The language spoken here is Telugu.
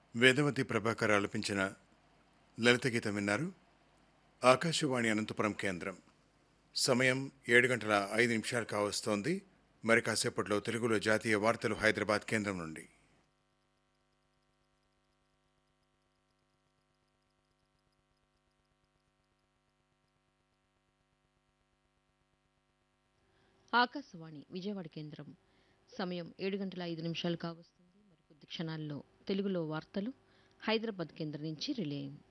వేదవతి ప్రభాకర్ ఆలపించిన లలిత గీతం విన్నారు ఆకాశవాణి అనంతపురం కేంద్రం సమయం ఏడు గంటల ఐదు నిమిషాలు కావస్తోంది మరి కాసేపట్లో తెలుగులో జాతీయ వార్తలు హైదరాబాద్ కేంద్రం నుండి ఆకాశవాణి విజయవాడ కేంద్రం సమయం ఏడు గంటల ఐదు నిమిషాలు కావస్తుంది మరికొద్ది క్షణాల్లో తెలుగులో వార్తలు హైదరాబాద్ కేంద్రం నుంచి రిలే